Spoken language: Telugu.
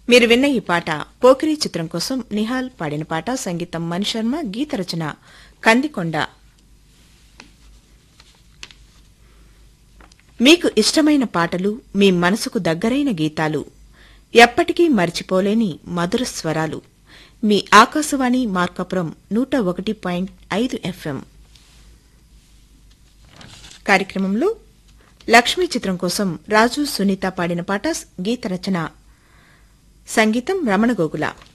మీరు విన్న ఈ పాట పోకిరి చిత్రం కోసం నిహాల్ పాడిన పాట సంగీతం మణిశర్మ గీత రచన కందికొండ మీకు ఇష్టమైన పాటలు మీ మనసుకు దగ్గరైన గీతాలు ఎప్పటికీ మర్చిపోలేని మధుర స్వరాలు మీ ఆకాశవాణి మార్కాపురం నూట ఒకటి పాయింట్ ఐదు ఎఫ్ఎం కార్యక్రమంలో లక్ష్మీ చిత్రం కోసం రాజు సునీత పాడిన పాట గీత రచన సంగీతం రమణ గోగుల